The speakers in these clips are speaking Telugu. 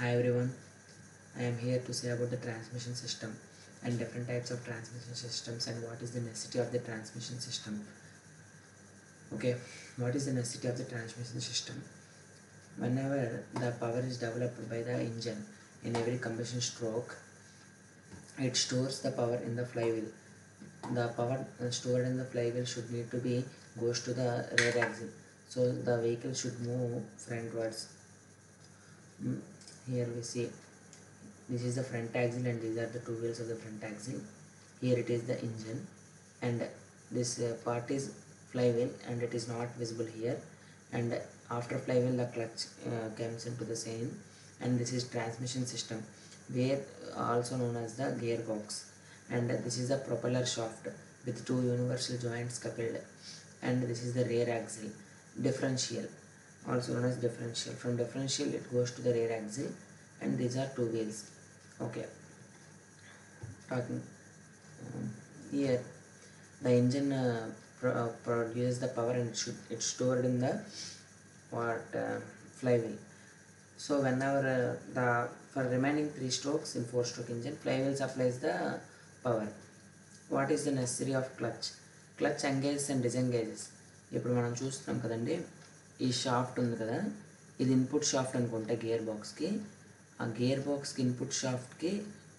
Hi everyone, I am here to say about the transmission system and different types of transmission systems and what is the necessity of the transmission system. Okay, what is the necessity of the transmission system? Whenever the power is developed by the engine in every combustion stroke, it stores the power in the flywheel. The power uh, stored in the flywheel should need to be goes to the rear axle. So the vehicle should move frontwards. Mm, Here we see this is the front axle and these are the two wheels of the front axle. Here it is the engine and this uh, part is flywheel and it is not visible here and after flywheel the clutch uh, comes into the scene and this is transmission system where uh, also known as the gearbox and this is the propeller shaft with two universal joints coupled and this is the rear axle differential also known as differential from differential it goes to the rear axle and these are two wheels okay talking um, here the engine uh, pro- uh, produces the power and it should it's stored in the what uh, flywheel so whenever uh, the for remaining three strokes in four stroke engine flywheel supplies the power what is the necessary of clutch clutch engages and disengages ఇప్పుడు మనం చూస్తున్నాం కదండి ఈ షాఫ్ట్ ఉంది కదా ఇది ఇన్పుట్ షాఫ్ట్ అనుకుంటే గేర్ బాక్స్కి ఆ గేర్ బాక్స్కి ఇన్పుట్ షాఫ్ట్కి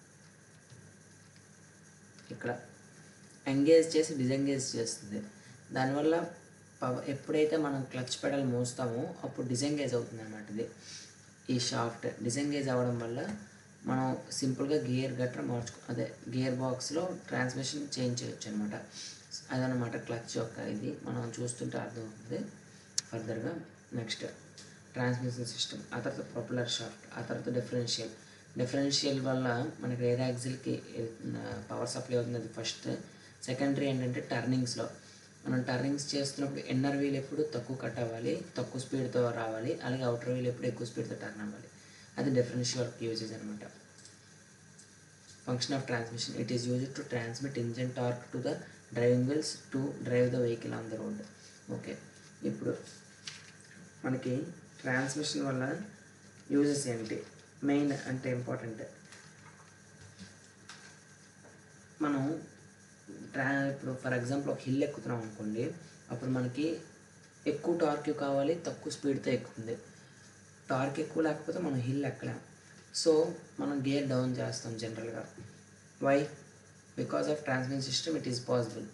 ఇక్కడ ఎంగేజ్ చేసి డిసెంగేజ్ చేస్తుంది దానివల్ల పవ- ఎప్పుడైతే మనం క్లచ్ పెడల్ మోస్తామో అప్పుడు డిసెంగేజ్ అవుతుంది అనమాట ఇది ఈ షాఫ్ట్ డిసెంగేజ్ అవ్వడం వల్ల మనం సింపుల్గా గేర్ గట్రా మార్చుకో అదే గేర్ బాక్స్లో ట్రాన్స్మిషన్ చేంజ్ చేయొచ్చు అనమాట అదనమాట క్లచ్ యొక్క ఇది మనం చూస్తుంటే అర్థమవుతుంది ఫర్దర్గా నెక్స్ట్ ట్రాన్స్మిషన్ సిస్టమ్ ఆ తర్వాత ప్రొపలర్ షాఫ్ట్ ఆ తర్వాత డిఫరెన్షియల్ డిఫరెన్షియల్ వల్ల మనకి రేర్ యాక్సిల్కి పవర్ సప్లై అవుతుంది అది ఫస్ట్ సెకండరీ ఏంటంటే టర్నింగ్స్లో మనం టర్నింగ్స్ చేస్తున్నప్పుడు ఇన్నర్ వీల్ ఎప్పుడు తక్కువ కట్ అవ్వాలి తక్కువ స్పీడ్తో రావాలి అలాగే అవుటర్ వీల్ ఎప్పుడు ఎక్కువ స్పీడ్తో టర్న్ అవ్వాలి అది డిఫరెన్షియల్ వర్క్ యూజెస్ అనమాట function of transmission it is used to transmit engine torque to the driving wheels to drive the vehicle on the road okay ఇప్పుడు మనకి ట్రాన్స్మిషన్ వల్ల యూజెస్ ఏంటి మెయిన్ అంటే ఇంపార్టెంట్ మనం ట్రా ఇప్పుడు ఫర్ ఎగ్జాంపుల్ ఒక హిల్ ఎక్కుతున్నాం అనుకోండి అప్పుడు మనకి ఎక్కువ టార్క్ కావాలి తక్కువ స్పీడ్తో ఎక్కుతుంది టార్క్ ఎక్కువ లేకపోతే మనం హిల్ ఎక్కలేం సో మనం గేర్ డౌన్ చేస్తాం జనరల్గా why because of transmission system it is possible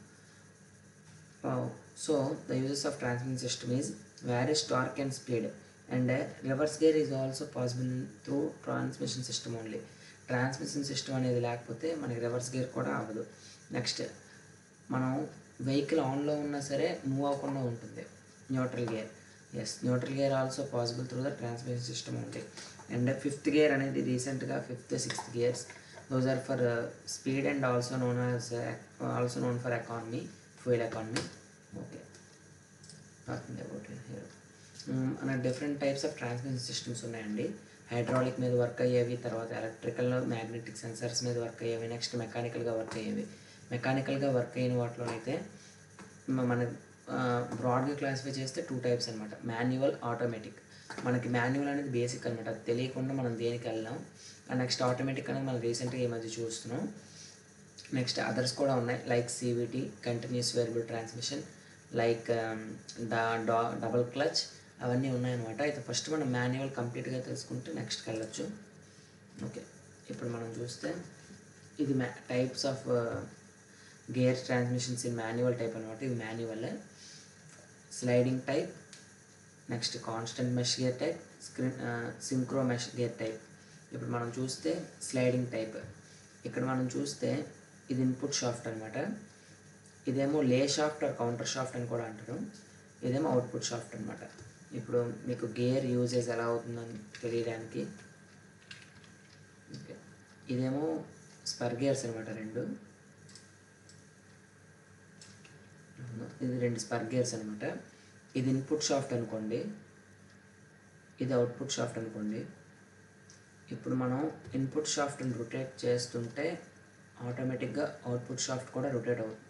so the uses of transmission system is various torque and speed and reverse gear is also possible through transmission system only transmission system అనేది లేకపోతే మనకి రివర్స్ గేర్ కూడా అవ్వదు నెక్స్ట్ మనం వెహికల్ ఆన్లో ఉన్నా సరే మూవ్ అవ్వకుండా ఉంటుంది neutral gear yes neutral gear also possible through the transmission system ఉంది అండ్ ఫిఫ్త్ గేర్ అనేది రీసెంట్గా fifth sixth gears those are for speed and also known as also known for economy fuel economy okay talking about here మన different types of transmission systems ఉన్నాయండి హైడ్రాలిక్ మీద వర్క్ అయ్యేవి తర్వాత ఎలక్ట్రికల్ మ్యాగ్నెటిక్ సెన్సర్స్ మీద వర్క్ అయ్యేవి నెక్స్ట్ మెకానికల్గా వర్క్ అయ్యేవి మెకానికల్గా వర్క్ అయిన వాటిలోనైతే మ- మన బ్రాడ్గా క్లాసిఫై చేస్తే టూ టైప్స్ అనమాట మాన్యువల్ ఆటోమేటిక్ మనకి మాన్యువల్ అనేది బేసిక్ అనమాట అది తెలియకుండా మనం దేనికి వెళ్ళాం నెక్స్ట్ ఆటోమేటిక్ అనేది మనం రీసెంట్గా ఈ మధ్య చూస్తున్నాం నెక్స్ట్ అదర్స్ కూడా ఉన్నాయి like CVT continuous variable transmission like డా డా డబల్ క్లచ్ అవన్నీ ఉన్నాయన్నమాట అయితే ఫస్ట్ మనం మాన్యువల్ కంప్లీట్గా తెలుసుకుంటే నెక్స్ట్కి వెళ్ళొచ్చు ఓకే ఇప్పుడు మనం చూస్తే ఇది మ్యా types of gear transmissions in manual type అనమాట ఇది manual sliding type next constant mesh gear type screen synchro mesh gear type ఇప్పుడు మనం చూస్తే స్లైడింగ్ టైప్ ఇక్కడ మనం చూస్తే ఇది ఇన్పుట్ షాఫ్ట్ అనమాట ఇదేమో లే షాఫ్ట్ ఆర్ కౌంటర్ షాఫ్ట్ అని కూడా అంటారు ఇదేమో అవుట్పుట్ షాఫ్ట్ అనమాట ఇప్పుడు మీకు గేర్ యూజెస్ ఎలా అవుతుందని తెలియడానికి ఓకే ఇదేమో స్పర్ గేర్స్ అనమాట రెండు ఇది రెండు స్పర్ గేర్స్ అనమాట ఇది ఇన్పుట్ షాఫ్ట్ అనుకోండి ఇది అవుట్పుట్ షాఫ్ట్ అనుకోండి ఇప్పుడు మనం ఇన్పుట్ షాఫ్ట్ని రొటేట్ చేస్తుంటే ఆటోమేటిక్గా అవుట్పుట్ షాఫ్ట్ కూడా రొటేట్ అవుతుంది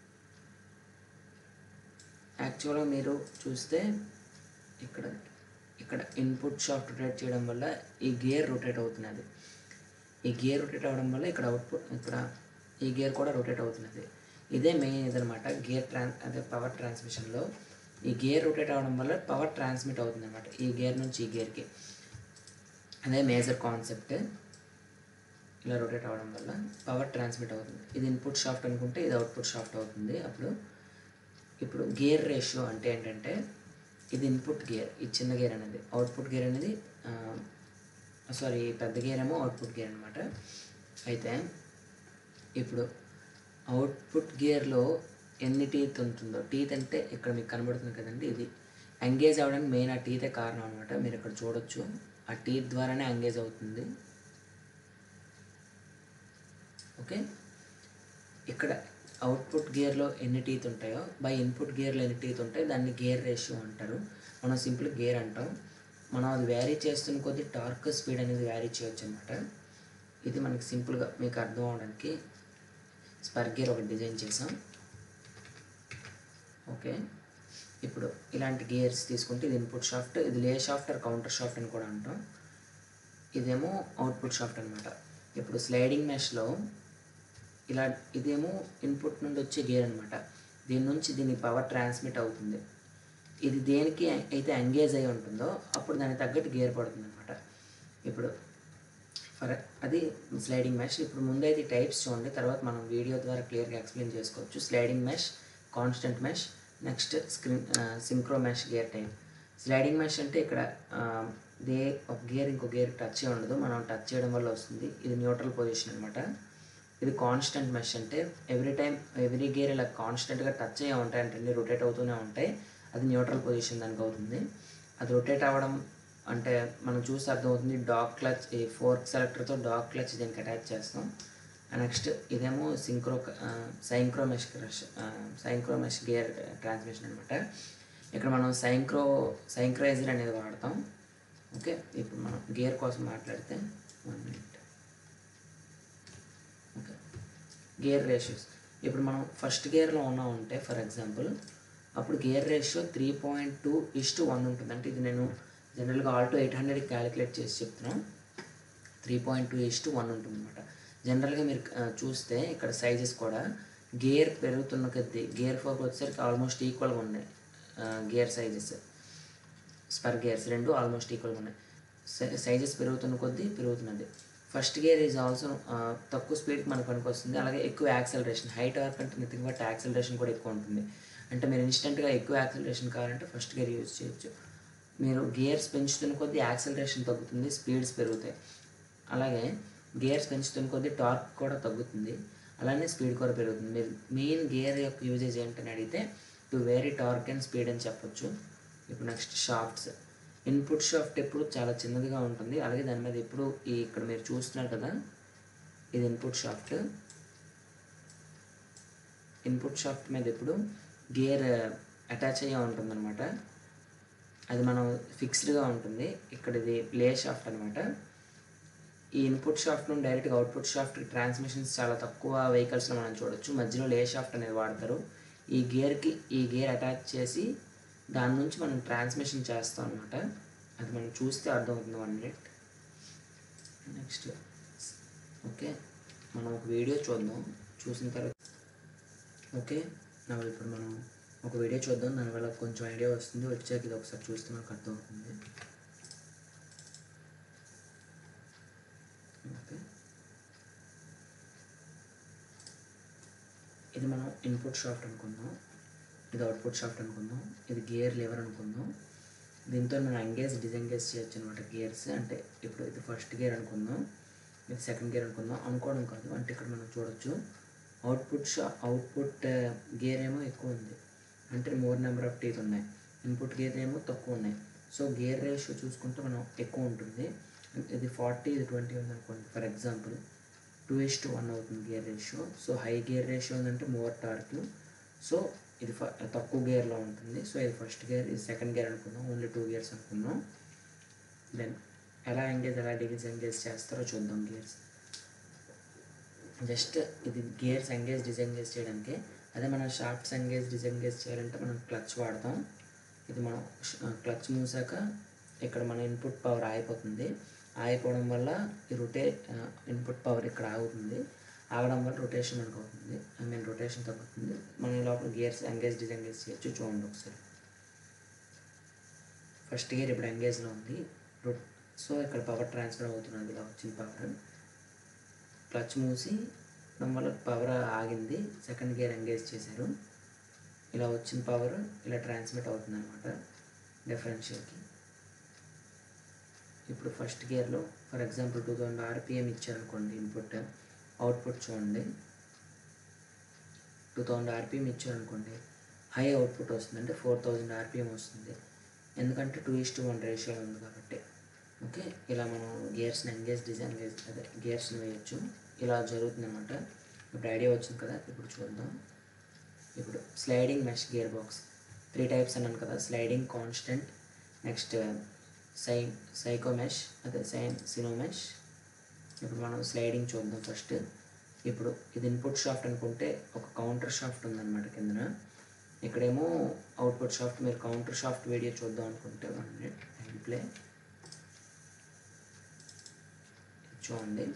యాక్చువల్గా మీరు చూస్తే ఇక్కడ ఇక్కడ ఇన్పుట్ షాఫ్ట్ రొటేట్ చేయడం వల్ల ఈ గేర్ రొటేట్ అవుతున్నది ఈ గేర్ రొటేట్ అవ్వడం వల్ల ఇక్కడ అవుట్పుట్ ఇక్కడ ఈ గేర్ కూడా రొటేట్ అవుతున్నది ఇదే మెయిన్ ఇదనమాట గేర్ ట్రాన్ అదే పవర్ ట్రాన్స్మిషన్లో ఈ గేర్ రొటేట్ అవ్వడం వల్ల పవర్ ట్రాన్స్మిట్ అవుతుంది అనమాట ఈ గేర్ నుంచి ఈ గేర్కి అదే మేజర్ కాన్సెప్ట్ ఇలా రొటేట్ అవ్వడం వల్ల పవర్ ట్రాన్స్మిట్ అవుతుంది ఇది ఇన్పుట్ షాఫ్ట్ అనుకుంటే ఇది అవుట్పుట్ షాఫ్ట్ అవుతుంది అప్పుడు ఇప్పుడు గేర్ రేషియో అంటే ఏంటంటే ఇది ఇన్పుట్ గేర్ ఈ చిన్న గేర్ అనేది అవుట్పుట్ గేర్ అనేది సారీ పెద్ద గేర్ ఏమో అవుట్పుట్ గేర్ అనమాట అయితే ఇప్పుడు అవుట్పుట్ గేర్లో ఎన్ని టీత్ ఉంటుందో టీత్ అంటే ఇక్కడ మీకు కనబడుతుంది కదండి ఇది ఎంగేజ్ అవ్వడానికి మెయిన్ ఆ టీతే కారణం అనమాట మీరు ఇక్కడ చూడొచ్చు ఆ టీత్ ద్వారానే ఎంగేజ్ అవుతుంది ఓకే ఇక్కడ అవుట్పుట్ గేర్లో ఎన్ని టీత్ ఉంటాయో బై ఇన్పుట్ గేర్లో ఎన్ని టీత్ ఉంటాయో దాన్ని గేర్ రేషియో అంటారు మనం సింపుల్ గేర్ అంటాం మనం అది వ్యారీ చేస్తున్న కొద్దీ టార్క్ స్పీడ్ అనేది వ్యారీ చేయొచ్చు అనమాట ఇది మనకి సింపుల్గా మీకు అర్థం అవడానికి స్పర్ గేర్ ఒకటి డిజైన్ చేసాం ఓకే ఇప్పుడు ఇలాంటి గేర్స్ తీసుకుంటే ఇది ఇన్పుట్ షాఫ్ట్ ఇది లే షాఫ్ట్ ఆర్ కౌంటర్ షాఫ్ట్ అని కూడా అంటాం ఇదేమో అవుట్పుట్ షాఫ్ట్ అనమాట ఇప్పుడు స్లైడింగ్ మెష్లో ఇలా ఇదేమో ఇన్పుట్ నుండి వచ్చే గేర్ అనమాట దీని నుంచి దీని పవర్ ట్రాన్స్మిట్ అవుతుంది ఇది దేనికి అయితే ఎంగేజ్ అయి ఉంటుందో అప్పుడు దానికి తగ్గట్టు గేర్ పడుతుంది అనమాట ఇప్పుడు ఫర్ అది స్లైడింగ్ మెష్ ఇప్పుడు ముందైతే టైప్స్ చూడండి తర్వాత మనం వీడియో ద్వారా క్లియర్గా ఎక్స్ప్లెయిన్ చేసుకోవచ్చు sliding mesh constant mesh next screen synchro mesh gear type sliding mesh అంటే ఇక్కడ ఆ, దే ఒక గేర్ ఇంకో గేర్ టచ్ చేయడం ఉండదు మనం టచ్ చేయడం వల్ల వస్తుంది ఇది న్యూట్రల్ పొజిషన్ అనమాట ఇది కాన్స్టెంట్ మెష్ అంటే ఎవ్రీ టైం ఎవ్రీ గేర్ ఇలా కాన్స్టెంట్గా టచ్ అయ్యే ఉంటాయి అంటే రొటేట్ అవుతూనే ఉంటాయి అది న్యూట్రల్ పొజిషన్ దానికి అవుతుంది అది రొటేట్ అవ్వడం అంటే మనం చూస్తే అర్థమవుతుంది డాగ్ క్లచ్ ఈ ఫోర్క్ సెలెక్టర్తో డాగ్ క్లచ్ దీనికి అటాచ్ చేస్తాం నెక్స్ట్ ఇదేమో synchro synchro mesh crush synchro mesh gear transmission అనమాట ఇక్కడ మనం సైంక్రో సైంక్రైజర్ అనేది వాడతాం ఓకే ఇప్పుడు మనం గేర్ కోసం మాట్లాడితే one minute okay gear ratios ఇప్పుడు మనం ఫస్ట్ గేర్లో ఉన్నాం అంటే ఫర్ ఎగ్జాంపుల్ అప్పుడు gear ratio three point two is to one ఉంటుంది అంటే ఇది నేను జనరల్గా ఆల్టో ఎయిట్ హండ్రెడ్ క్యాలిక్యులేట్ చేసి చెప్తున్నాను three point two is to one ఉంటుంది అనమాట జనరల్గా మీరు ఆ, చూస్తే ఇక్కడ సైజెస్ కూడా గేర్ పెరుగుతున్న కొద్దీ గేర్ ఫోర్కి వచ్చేసరికి ఆల్మోస్ట్ ఈక్వల్గా ఉన్నాయి గేర్ సైజెస్ స్పర్ గేర్స్ రెండు ఆల్మోస్ట్ ఈక్వల్గా ఉన్నాయి సైజెస్ పెరుగుతున్న కొద్దీ పెరుగుతున్నది ఫస్ట్ గేర్ ఈజ్ ఆల్సో తక్కువ స్పీడ్ మనకు పనికొస్తుంది అలాగే ఎక్కువ యాక్సలరేషన్ హైట్ వర్క్ అంటే నథింగ్ బట్ యాక్సలరేషన్ కూడా ఎక్కువ ఉంటుంది అంటే మీరు ఇన్స్టెంట్గా ఎక్కువ యాక్సలరేషన్ కావాలంటే ఫస్ట్ గేర్ యూజ్ చేయొచ్చు మీరు గేర్స్ పెంచుతున్న కొద్దీ యాక్సలరేషన్ తగ్గుతుంది స్పీడ్స్ పెరుగుతాయి అలాగే గేర్స్ పెంచుతున్న కొద్దీ టార్క్ కూడా తగ్గుతుంది అలానే స్పీడ్ కూడా పెరుగుతుంది మీరు మెయిన్ గేర్ యొక్క యూజేజ్ ఏంటని అడిగితే to vary torque and speed అని చెప్పొచ్చు ఇప్పుడు నెక్స్ట్ షాఫ్ట్స్ ఇన్పుట్ షాఫ్ట్ ఎప్పుడు చాలా చిన్నదిగా ఉంటుంది అలాగే దాని మీద ఎప్పుడు ఈ ఇక్కడ మీరు చూస్తున్నారు కదా ఇది ఇన్పుట్ షాఫ్ట్ ఇన్పుట్ షాఫ్ట్ మీద ఎప్పుడు గేర్ అటాచ్ అయ్యి ఉంటుందన్నమాట అది మనం ఫిక్స్డ్గా ఉంటుంది ఇక్కడ ఇది ప్లే షాఫ్ట్ అనమాట ఈ ఇన్పుట్ షాఫ్ట్ నుండి డైరెక్ట్గా అవుట్పుట్ షాఫ్ట్ ట్రాన్స్మిషన్స్ చాలా తక్కువ వెహికల్స్లో మనం చూడొచ్చు మధ్యలో లే షాఫ్ట్ అనేది వాడతారు ఈ గేర్కి ఈ గేర్ అటాచ్ చేసి దాని నుంచి మనం ట్రాన్స్మిషన్ చేస్తాం అనమాట అది మనం చూస్తే అర్థమవుతుంది వన్ మినిట్ నెక్స్ట్ ఓకే మనం ఒక వీడియో చూద్దాం చూసిన తర్వాత ఓకే నా ఇప్పుడు మనం ఒక వీడియో చూద్దాం దానివల్ల కొంచెం ఐడియా వస్తుంది వచ్చాక ఇది ఒకసారి చూస్తే మనకు అర్థమవుతుంది ఓకే ఇది మనం ఇన్పుట్ షాఫ్ట్ అనుకుందాం ఇది అవుట్పుట్ షాఫ్ట్ అనుకుందాం ఇది గేర్ లివర్ అనుకుందాం దీంతో మనం ఎంగేజ్ డిజెంగేజ్ చేయొచ్చు అనమాట గేర్స్ అంటే ఇప్పుడు ఇది ఫస్ట్ గేర్ అనుకుందాం ఇది సెకండ్ గేర్ అనుకుందాం అనుకోవడం కాదు అంటే ఇక్కడ మనం చూడొచ్చు అవుట్పుట్ షా అవుట్పుట్ గేర్ ఏమో ఎక్కువ ఉంది అంటే మోర్ నెంబర్ ఆఫ్ టీత్ ఉన్నాయి ఇన్పుట్ గేర్ ఏమో తక్కువ ఉన్నాయి సో గేర్ రేషియో చూసుకుంటే మనం ఎక్కువ ఉంటుంది ఇది ఫార్టీ ఇది ట్వంటీ ఉంది అనుకోండి for example two is to one అవుతుంది gear ratio so high gear ratio ఉందంటే మోర్ టార్క్ సో ఇది ఫ తక్కువ గేర్లో ఉంటుంది సో ఇది ఫస్ట్ గేర్ ఇది సెకండ్ గేర్ అనుకుందాం ఓన్లీ టూ గేర్స్ అనుకుందాం దెన్ ఎలా ఎంగేజ్ ఎలా డిగ్రీస్ ఎంగేజ్ చేస్తారో చూద్దాం గేర్స్ జస్ట్ ఇది గేర్స్ ఎంగేజ్ డిజెంగేజ్ చేయడానికి అదే మనం షాఫ్ట్స్ ఎంగేజ్ డిజెంగేజ్ చేయాలంటే మనం క్లచ్ వాడతాం ఇది మనం క్లచ్ మూసాక ఇక్కడ మన ఇన్పుట్ పవర్ ఆగిపోతుంది ఆగిపోవడం వల్ల ఈ రొటే ఇన్పుట్ పవర్ ఇక్కడ ఆగుతుంది ఆగడం వల్ల రొటేషన్ మనకు అవుతుంది ఐ మీన్ రొటేషన్ తగ్గుతుంది మనం ఈ లోపల గేర్స్ ఎంగేజ్ డిజెంగేజ్ చేయొచ్చు చూడండి ఒకసారి ఫస్ట్ గేర్ ఇప్పుడు ఎంగేజ్లో ఉంది రొ- సో ఇక్కడ పవర్ ట్రాన్స్ఫర్ అవుతున్నది ఇలా వచ్చిన పవర్ క్లచ్ మూసి దాని వల్ల పవర్ ఆగింది సెకండ్ గేర్ ఎంగేజ్ చేశారు ఇలా వచ్చిన పవర్ ఇలా ట్రాన్స్మిట్ అవుతుంది అనమాట డిఫరెన్షియల్కి ఇప్పుడు ఫస్ట్ గేర్లో for example two thousand RPM ఇచ్చారనుకోండి ఇన్పుట్ అవుట్పుట్ చూడండి టూ థౌజండ్ ఆర్పిఎం ఇచ్చారనుకోండి హై అవుట్పుట్ వస్తుంది అంటే ఫోర్ థౌజండ్ ఆర్పిఎం వస్తుంది ఎందుకంటే two is to one ratio ఉంది కాబట్టి ఓకే ఇలా మనం గేర్స్ని ఎంగేజ్ డిజైన్ వేసి అదే గేర్స్ని వేయచ్చు ఇలా జరుగుతుంది అనమాట ఇప్పుడు ఐడియా వచ్చింది కదా ఇప్పుడు చూద్దాం ఇప్పుడు sliding mesh gear box three types అన్నాను కదా స్లైడింగ్ కాన్స్టెంట్ నెక్స్ట్ సై సైకో మెష్ అదే సైన్ సినో మెష్ ఇప్పుడు మనం స్లైడింగ్ చూద్దాం ఫస్ట్ ఇప్పుడు ఇది ఇన్పుట్ షాఫ్ట్ అనుకుంటే ఒక కౌంటర్ షాఫ్ట్ ఉందన్నమాట కిందన ఇక్కడేమో అవుట్పుట్ షాఫ్ట్ మీరు కౌంటర్ షాఫ్ట్ వీడియో చూద్దాం అనుకుంటే వన్ మినిట్ అండ్ ప్లే చూడండి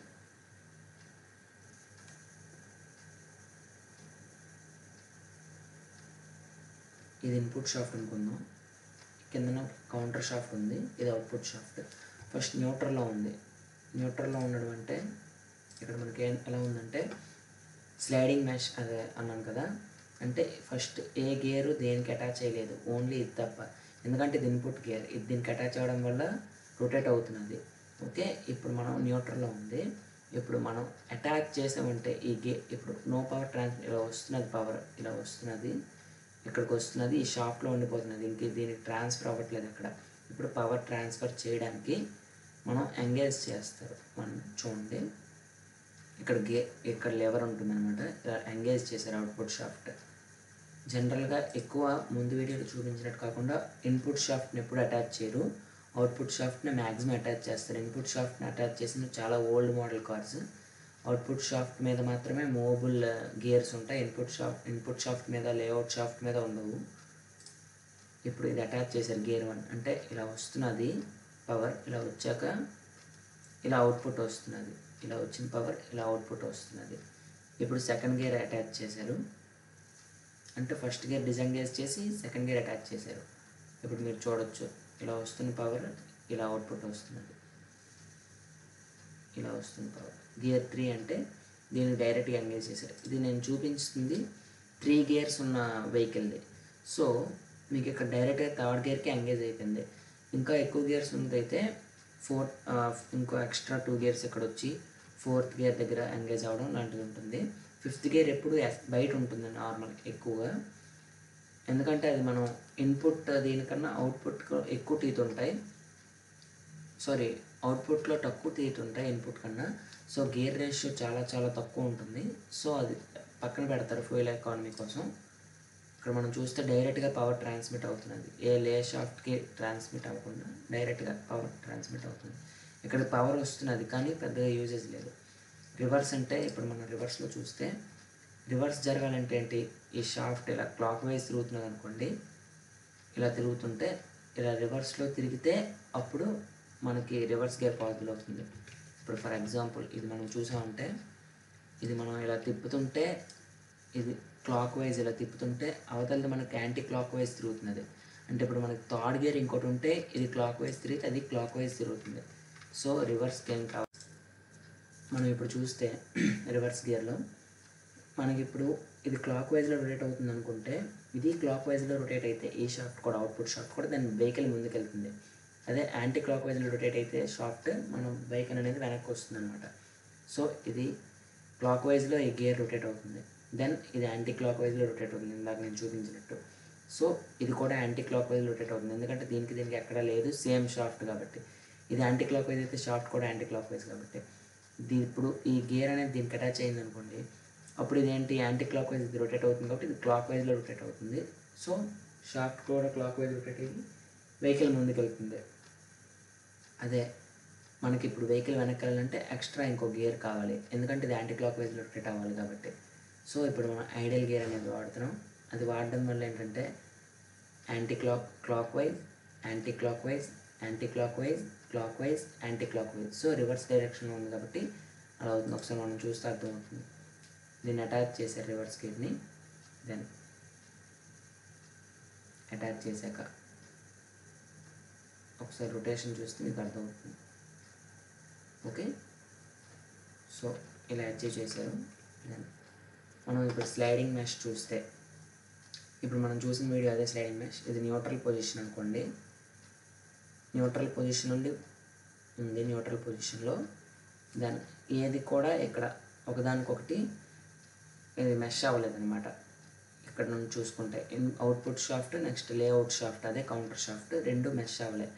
ఇది ఇన్పుట్ షాఫ్ట్ అనుకుందాం కిందన కౌంటర్ షాఫ్ట్ ఉంది ఇది అవుట్పుట్ షాఫ్ట్ ఫస్ట్ న్యూట్రల్లో ఉంది న్యూట్రల్లో ఉండడం అంటే ఇక్కడ మనకి ఏం ఎలా ఉందంటే స్లైడింగ్ మ్యాష్ అదే అన్నాను కదా అంటే ఫస్ట్ ఏ గేరు దేనికి అటాచ్ చేయలేదు ఓన్లీ ఇది తప్ప ఎందుకంటే ఇది ఇన్పుట్ గేర్ ఇది దీనికి అటాచ్ అవ్వడం వల్ల రొటేట్ అవుతున్నది ఓకే ఇప్పుడు మనం న్యూట్రల్లో ఉంది ఇప్పుడు మనం అటాచ్ చేసామంటే ఈ గే ఇప్పుడు నో పవర్ ట్రాన్స్ ఇలా వస్తున్నది పవర్ ఇలా వస్తున్నది ఇక్కడికి వస్తున్నది ఈ షాప్లో ఉండిపోతున్నది ఇంక దీనికి ట్రాన్స్ఫర్ అవ్వట్లేదు ఇక్కడ ఇప్పుడు పవర్ ట్రాన్స్ఫర్ చేయడానికి మనం ఎంగేజ్ చేస్తారు మనం చూడండి ఇక్కడ గే ఇక్కడ లెవర్ ఉంటుంది అనమాట ఎంగేజ్ చేశారు అవుట్పుట్ షాఫ్ట్ జనరల్గా ఎక్కువ ముందు వీడియోలో చూపించినట్టు కాకుండా ఇన్పుట్ షాఫ్ట్ని ఎప్పుడు అటాచ్ చేయరు అవుట్పుట్ షాఫ్ట్ని మ్యాక్సిమం అటాచ్ చేస్తారు ఇన్పుట్ షాఫ్ట్ని అటాచ్ చేసిన చాలా old model cars output shaft మీద మాత్రమే మూవబుల్ గేర్స్ ఉంటాయి ఇన్పుట్ షాఫ్ట్ ఇన్పుట్ షాఫ్ట్ మీద లేఅవుట్ షాఫ్ట్ మీద ఉండవు ఇప్పుడు ఇది అటాచ్ చేశారు గేర్ వన్ అంటే ఇలా వస్తున్నది పవర్ ఇలా వచ్చాక ఇలా అవుట్పుట్ వస్తున్నది ఇలా వచ్చిన పవర్ ఇలా అవుట్పుట్ వస్తున్నది ఇప్పుడు సెకండ్ గేర్ అటాచ్ చేశారు అంటే ఫస్ట్ గేర్ డిజంగేజ్ చేసి సెకండ్ గేర్ అటాచ్ చేశారు ఇప్పుడు మీరు చూడొచ్చు ఇలా వస్తున్న పవర్ ఇలా అవుట్పుట్ వస్తున్నది ఇలా వస్తుంది పవర్ గియర్ త్రీ అంటే దీన్ని డైరెక్ట్గా ఎంగేజ్ చేశారు ఇది నేను చూపించుతుంది త్రీ గేర్స్ ఉన్న వెహికల్ది సో మీకు ఇక్కడ డైరెక్ట్గా థర్డ్ గేర్కి ఎంగేజ్ అయిపోయింది ఇంకా ఎక్కువ గేర్స్ ఉన్నదైతే ఫోర్త్ ఇంకో ఎక్స్ట్రా టూ గేర్స్ ఇక్కడ వచ్చి ఫోర్త్ గేర్ దగ్గర ఎంగేజ్ అవ్వడం లాంటిది ఉంటుంది ఫిఫ్త్ గేర్ ఎప్పుడు ఎస్- బయట ఉంటుంది నార్మల్ ఎక్కువగా ఎందుకంటే అది మనం ఇన్పుట్ దీనికన్నా అవుట్పుట్ ఎక్కువ టీత్ ఉంటాయి సారీ అవుట్పుట్లో తక్కువ టీత్ ఉంటాయి ఇన్పుట్ కన్నా సో గేర్ రేషియో చాలా చాలా తక్కువ ఉంటుంది సో అది పక్కన పెడతారు ఫ్యూయల్ ఎకానమీ కోసం ఇక్కడ మనం చూస్తే డైరెక్ట్గా పవర్ ట్రాన్స్మిట్ అవుతున్నది ఏ లే షాఫ్ట్కి ట్రాన్స్మిట్ అవ్వకుండా డైరెక్ట్గా పవర్ ట్రాన్స్మిట్ అవుతుంది ఇక్కడ పవర్ వస్తున్నది కానీ పెద్దగా యూజెస్ లేదు రివర్స్ అంటే ఇప్పుడు మనం రివర్స్లో చూస్తే రివర్స్ జరగాలంటే ఏంటి ఈ షాఫ్ట్ ఇలా క్లాక్ వైజ్ తిరుగుతున్నది అనుకోండి ఇలా తిరుగుతుంటే ఇలా రివర్స్లో తిరిగితే అప్పుడు మనకి రివర్స్ గేర్ పాసిబుల్ అవుతుంది ఇప్పుడు ఫర్ ఎగ్జాంపుల్ ఇది మనం చూసామంటే ఇది మనం ఇలా తిప్పుతుంటే ఇది క్లాక్ వైజ్ ఇలా తిప్పుతుంటే అవతలది మనకి యాంటీ క్లాక్ వైజ్ తిరుగుతున్నది అంటే ఇప్పుడు మనకి థర్డ్ గేర్ ఇంకోటి ఉంటే ఇది క్లాక్ వైజ్ తిరిగితే అది క్లాక్ వైజ్ తిరుగుతుంది సో రివర్స్ గేమ్ కావాలి మనం ఇప్పుడు చూస్తే రివర్స్ గేర్లో మనకి ఇప్పుడు ఇది క్లాక్ వైజ్లో రొటేట్ అవుతుంది అనుకుంటే ఇది క్లాక్ వైజ్లో రొటేట్ అయితే ఈ షాఫ్ట్ కూడా అవుట్పుట్ షాఫ్ట్ కూడా దాని వెహికల్ ముందుకెళ్తుంది అదే యాంటీ క్లాక్ వైజ్లో రొటేట్ అయితే షాఫ్ట్ మనం వెహికల్ అనేది వెనక్కి వస్తుంది అనమాట సో ఇది క్లాక్ వైజ్లో ఈ గేర్ రొటేట్ అవుతుంది దెన్ ఇది యాంటీ క్లాక్ వైజ్లో రొటేట్ అవుతుంది ఇందాక నేను చూపించినట్టు సో ఇది కూడా యాంటీ క్లాక్ వైజ్ రొటేట్ అవుతుంది ఎందుకంటే దీనికి దీనికి ఎక్కడా లేదు సేమ్ షాఫ్ట్ కాబట్టి ఇది యాంటీ క్లాక్ వైజ్ అయితే షాఫ్ట్ కూడా యాంటీ క్లాక్ వైజ్ కాబట్టి ఇది ఇప్పుడు ఈ గేర్ అనేది దీనికి అటాచ్ అయింది అనుకోండి అప్పుడు ఇదేంటి యాంటీ క్లాక్ వైజ్ ఇది రొటేట్ అవుతుంది కాబట్టి ఇది క్లాక్ వైజ్లో రొటేట్ అవుతుంది సో షాఫ్ట్ కూడా క్లాక్ వైజ్ రొటేట్ అయ్యి వెహికల్ ముందుకు వెళ్తుంది అదే మనకి ఇప్పుడు వెహికల్ వెనక్కి వెళ్ళాలంటే ఎక్స్ట్రా ఇంకో గేర్ కావాలి ఎందుకంటే ఇది యాంటీ క్లాక్ వైజ్లో రొటేట్ అవ్వాలి కాబట్టి సో ఇప్పుడు మనం ఐడియల్ గేర్ అనేది వాడుతున్నాం అది వాడడం వల్ల ఏంటంటే anti clock clock wise clock wise anticlockwise clock wise anticlockwise so reverse డైరెక్షన్లో ఉంది కాబట్టి అలా అవుతుంది ఒకసారి మనం చూస్తే అర్థమవుతుంది దీన్ని అటాచ్ చేశారు రివర్స్ గేర్ని దెన్ అటాచ్ చేశాక ఒకసారి రొటేషన్ చూస్తే మీకు అర్థమవుతుంది ఓకే సో ఇలా అచీవ్ చేశారు Then మనం ఇప్పుడు స్లైడింగ్ మెష్ చూస్తే ఇప్పుడు మనం చూసిన వీడియో అదే స్లైడింగ్ మెష్ ఇది న్యూట్రల్ పొజిషన్ అనుకోండి న్యూట్రల్ పొజిషన్ నుండి ఉంది న్యూట్రల్ పొజిషన్లో దాని ఏది కూడా ఇక్కడ ఒకదానికొకటి ఇది మెష్ అవ్వలేదన్నమాట ఇక్కడ నుండి చూసుకుంటే in output shaft next layout shaft అదే కౌంటర్ షాఫ్ట్ రెండు మెష్ అవ్వలే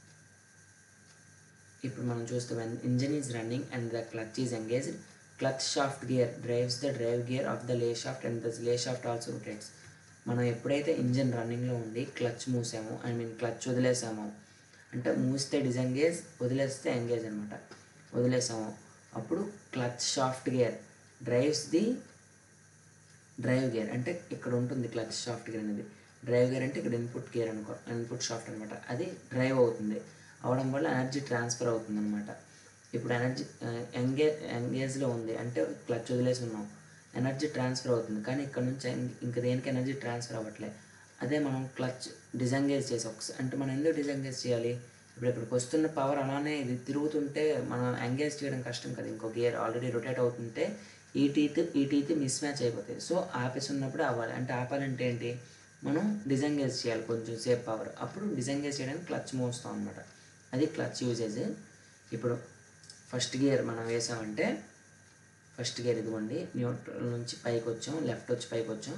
ఇప్పుడు మనం చూస్తే when engine is running and the clutch is engaged clutch shaft gear drives the drive gear of the lay shaft and the lay shaft also rotates మనం ఎప్పుడైతే ఇంజన్ రన్నింగ్లో ఉండి క్లచ్ మూసామో ఐ మీన్ క్లచ్ వదిలేసామో అంటే మూస్తే డిజెంగేజ్ వదిలేస్తే ఎంగేజ్ అనమాట వదిలేసాము అప్పుడు clutch shaft gear drives the drive gear అంటే ఇక్కడ ఉంటుంది క్లచ్ షాఫ్ట్ గేర్ అనేది డ్రైవ్ గేర్ అంటే ఇక్కడ ఇన్పుట్ గేర్ అనుకో ఇన్పుట్ షాఫ్ట్ అనమాట అది డ్రైవ్ అవుతుంది అవడం వల్ల ఎనర్జీ ట్రాన్స్ఫర్ అవుతుంది అనమాట ఇప్పుడు ఎనర్జీ ఎంగే ఎంగేజ్లో ఉంది అంటే క్లచ్ వదిలేసి ఉన్నాం ఎనర్జీ ట్రాన్స్ఫర్ అవుతుంది కానీ ఇక్కడ నుంచి ఇం- ఇంకా దేనికి ఎనర్జీ ట్రాన్స్ఫర్ అవ్వట్లే అదే మనం క్లచ్ డిజంగేజ్ చేసి ఒకసారి అంటే మనం ఎందుకు డిజంగేజ్ చేయాలి ఇప్పుడు ఇక్కడికి వస్తున్న పవర్ అలానే ఇది తిరుగుతుంటే మనం ఎంగేజ్ చేయడం కష్టం కదా ఇంకో గేర్ ఆల్రెడీ రొటేట్ అవుతుంటే ఈ టీత్ ఈ టీత్ మిస్ మ్యాచ్ అయిపోతాయి సో ఆపేసి ఉన్నప్పుడు అవ్వాలి అంటే ఆపాలంటే ఏంటి మనం డిజంగేజ్ చేయాలి కొంచెం సేపు పవర్ అప్పుడు డిజంగేజ్ చేయడానికి క్లచ్ మోస్తాం అనమాట అది క్లచ్ యూజేజ్ ఇప్పుడు ఫస్ట్ గియర్ మనం వేసామంటే ఫస్ట్ గేర్ ఇదిగోండి న్యూట్రల్ నుంచి పైకి వచ్చాం లెఫ్ట్ వచ్చి పైకి వచ్చాం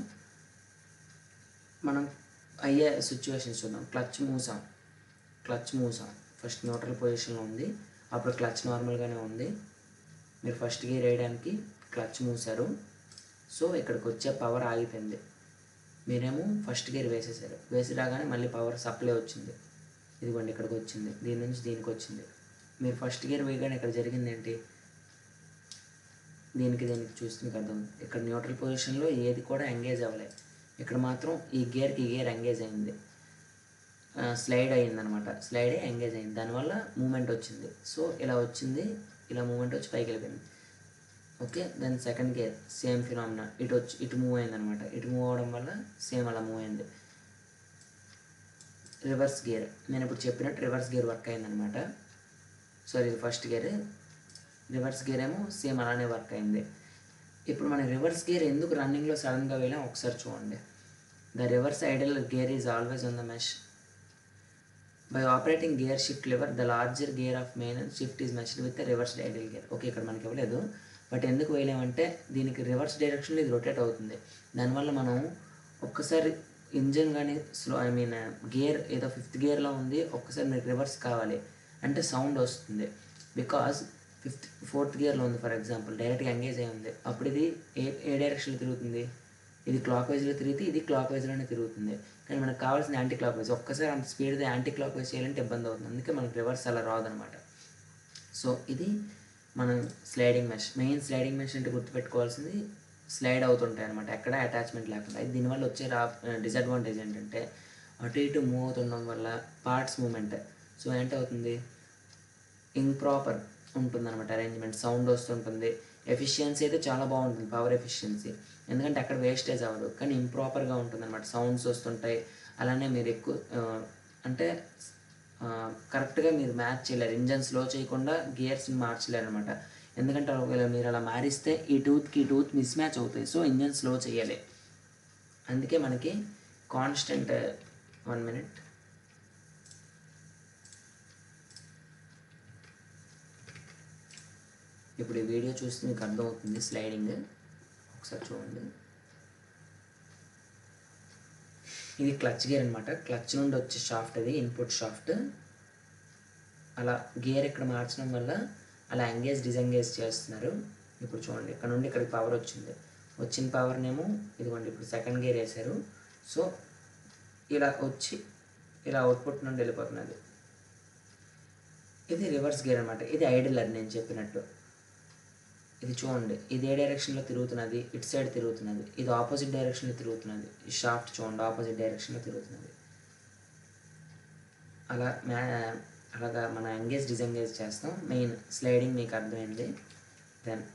మనం అయ్యే సిచ్యువేషన్స్ చూద్దాం క్లచ్ మూసాం క్లచ్ మూసాం ఫస్ట్ న్యూట్రల్ పొజిషన్లో ఉంది అప్పుడు క్లచ్ నార్మల్గానే ఉంది మీరు ఫస్ట్ గేర్ వేయడానికి క్లచ్ మూసారు సో ఇక్కడికి వచ్చే పవర్ ఆగిపోయింది మీరేమో ఫస్ట్ గేర్ వేసేసారు వేసి రాగానే మళ్ళీ పవర్ సప్లై వచ్చింది ఇదిగోండి ఇక్కడికి వచ్చింది దీని నుంచి దీనికి వచ్చింది మీరు ఫస్ట్ గేర్ వేయగానే ఇక్కడ జరిగింది ఏంటి దీనికి దీనికి చూస్తే మీకు అర్థం ఇక్కడ న్యూట్రల్ పొజిషన్లో ఏది కూడా ఎంగేజ్ అవ్వలేదు ఇక్కడ మాత్రం ఈ గేర్కి ఈ గేర్ ఎంగేజ్ అయింది స్లైడ్ అయింది అనమాట స్లైడ్ ఎంగేజ్ అయింది దానివల్ల మూమెంట్ వచ్చింది సో ఇలా వచ్చింది ఇలా మూమెంట్ వచ్చి పైకి వెళ్ళిపోయింది ఓకే దాని సెకండ్ గేర్ సేమ్ ఫినామినా ఇటు వచ్చి ఇటు మూవ్ అయింది అనమాట ఇటు మూవ్ అవడం వల్ల సేమ్ అలా మూవ్ అయింది రివర్స్ గేర్ నేను ఇప్పుడు చెప్పినట్టు రివర్స్ గేర్ వర్క్ అయిందనమాట సో ఇది ఫస్ట్ గేర్ రివర్స్ గేర్ ఏమో సేమ్ అలానే వర్క్ అయింది ఇప్పుడు మన రివర్స్ గేర్ ఎందుకు రన్నింగ్లో సడన్గా వెళ్ళాం ఒకసారి చూడండి the reverse idle gear is always on the mesh by operating gear shift lever the larger gear of main shift is meshed with reverse idle gear okay ఇక్కడ మనకి ఇవ్వలేదు బట్ ఎందుకు వేయలేమంటే దీనికి రివర్స్ డైరెక్షన్లో ఇది రొటేట్ అవుతుంది దానివల్ల మనం ఒక్కసారి ఇంజన్ కానీ స్లో ఐ మీన్ గేర్ ఏదో ఫిఫ్త్ గేర్లో ఉంది ఒక్కసారి మీకు రివర్స్ కావాలి అంటే సౌండ్ వస్తుంది బికాజ్ ఫిఫ్త్ ఫోర్త్ గేర్లో ఉంది ఫర్ ఎగ్జాంపుల్ డైరెక్ట్గా ఎంగేజ్ అయి ఉంది అప్పుడు ఇది ఏ ఏ డైరెక్షన్లో తిరుగుతుంది ఇది క్లాక్ వైజ్లో తిరిగితే ఇది క్లాక్ వైజ్లోనే తిరుగుతుంది కానీ మనకు కావాల్సిన యాంటీ క్లాక్ వైజ్ ఒక్కసారి అంత స్పీడ్గా యాంటీ క్లాక్ వైజ్ చేయాలంటే ఇబ్బంది అవుతుంది అందుకే మనకు రివర్స్ అలా రాదనమాట సో ఇది మనం sliding mesh main sliding mesh అంటే గుర్తుపెట్టుకోవాల్సింది స్లైడ్ అవుతుంటాయి అనమాట ఎక్కడ అటాచ్మెంట్ లేకుండా ఇది దీనివల్ల వచ్చే రా డిసడ్వాంటేజ్ ఏంటంటే అటు ఇటు మూవ్ అవుతుండడం వల్ల పార్ట్స్ మూమెంట్ సో ఏంటవుతుంది ఇంప్రాపర్ ఉంటుంది అనమాట అరేంజ్మెంట్ సౌండ్ వస్తుంటుంది ఎఫిషియన్సీ అయితే చాలా బాగుంటుంది పవర్ ఎఫిషియన్సీ ఎందుకంటే అక్కడ వేస్టేజ్ అవ్వదు కానీ ఇంప్రాపర్గా ఉంటుంది అనమాట సౌండ్స్ వస్తుంటాయి అలానే మీరు ఎక్కువ ఆ, అంటే కరెక్ట్గా మీరు మ్యాచ్ చేయలేరు ఇంజన్ స్లో చేయకుండా గియర్స్ని మార్చలేరు అనమాట ఎందుకంటే ఒకవేళ మీరు అలా మారిస్తే ఈ టూత్కి ఈ టూత్ మిస్ మ్యాచ్ అవుతాయి సో ఇంజన్ స్లో చేయాలి అందుకే మనకి కాన్స్టెంట్ వన్ మినిట్ ఇప్పుడు ఈ వీడియో చూస్తే మీకు అర్థమవుతుంది స్లైడింగ్ ఒకసారి చూడండి ఇది క్లచ్ గేర్ అనమాట క్లచ్ నుండి వచ్చే షాఫ్ట్ అది ఇన్పుట్ షాఫ్ట్ అలా గేర్ ఇక్కడ మార్చడం వల్ల అలా ఎంగేజ్ డిజంగేజ్ చేస్తున్నారు ఇప్పుడు చూడండి ఇక్కడ నుండి ఇక్కడికి పవర్ వచ్చింది వచ్చిన పవర్నేమో ఇదిగోండి ఇప్పుడు సెకండ్ గేర్ వేశారు సో ఇలా వచ్చి ఇలా అవుట్పుట్ నుండి వెళ్ళిపోతున్నది ఇది రివర్స్ గేర్ అనమాట ఇది ఐడిలర్ నేను చెప్పినట్టు ఇది చూడండి ఇది ఏ డైరెక్షన్లో తిరుగుతున్నది ఇటు సైడ్ తిరుగుతున్నది ఇది ఆపోజిట్ డైరెక్షన్లో తిరుగుతున్నది ఈ షాఫ్ట్ చూడండి ఆపోజిట్ డైరెక్షన్లో తిరుగుతున్నది అలా మ్యా అలాగా మన ఎంగేజ్ డిజెంగేజ్ చేస్తాం మెయిన్ స్లైడింగ్ మీకు అర్థమైంది దెన్